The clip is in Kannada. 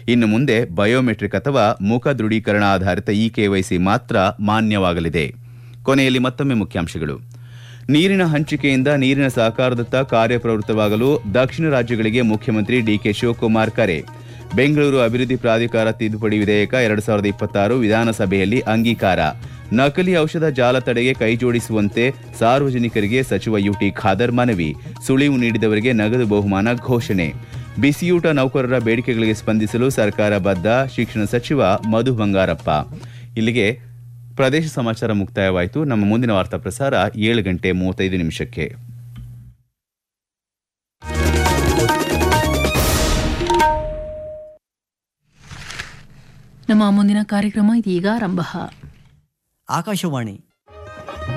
ಇನ್ನು ಮುಂದೆ ಬಯೋಮೆಟ್ರಿಕ್ ಅಥವಾ ಮುಖ ದೃಢೀಕರಣ ಆಧಾರಿತ ಇ ಕೆವೈಸಿ ಮಾತ್ರ ಮಾನ್ಯವಾಗಲಿದೆ ಕೊನೆಯಲ್ಲಿ ಮತ್ತೊಮ್ಮೆ ಮುಖ್ಯಾಂಶಗಳು ನೀರಿನ ಹಂಚಿಕೆಯಿಂದ ನೀರಿನ ಸಹಕಾರದತ್ತ ಕಾರ್ಯಪ್ರವೃತ್ತವಾಗಲು ದಕ್ಷಿಣ ರಾಜ್ಯಗಳಿಗೆ ಮುಖ್ಯಮಂತ್ರಿ ಡಿಕೆ ಶಿವಕುಮಾರ್ ಕರೆ ಬೆಂಗಳೂರು ಅಭಿವೃದ್ಧಿ ಪ್ರಾಧಿಕಾರ ತಿದ್ದುಪಡಿ ವಿಧೇಯಕ ಎರಡ್ ಸಾವಿರದ ಇಪ್ಪತ್ತಾರು ವಿಧಾನಸಭೆಯಲ್ಲಿ ಅಂಗೀಕಾರ ನಕಲಿ ಔಷಧ ಜಾಲ ತಡೆಗೆ ಕೈಜೋಡಿಸುವಂತೆ ಸಾರ್ವಜನಿಕರಿಗೆ ಸಚಿವ ಯುಟಿ ಖಾದರ್ ಮನವಿ ಸುಳಿವು ನೀಡಿದವರಿಗೆ ನಗದು ಬಹುಮಾನ ಘೋಷಣೆ ಬಿಸಿಯೂಟ ನೌಕರರ ಬೇಡಿಕೆಗಳಿಗೆ ಸ್ಪಂದಿಸಲು ಸರ್ಕಾರ ಬದ್ಧ ಶಿಕ್ಷಣ ಸಚಿವ ಮಧು ಬಂಗಾರಪ್ಪ ಇಲ್ಲಿಗೆ ಪ್ರದೇಶ ಸಮಾಚಾರ ಮುಕ್ತಾಯವಾಯಿತು ನಮ್ಮ ಮುಂದಿನ ವಾರ್ತಾ ಪ್ರಸಾರ ಏಳು ಗಂಟೆ ಮೂವತ್ತೈದು ನಿಮಿಷಕ್ಕೆ ನಮ್ಮ ಮುಂದಿನ ಕಾರ್ಯಕ್ರಮ ಇದೀಗ ಆರಂಭ ಆಕಾಶವಾಣಿ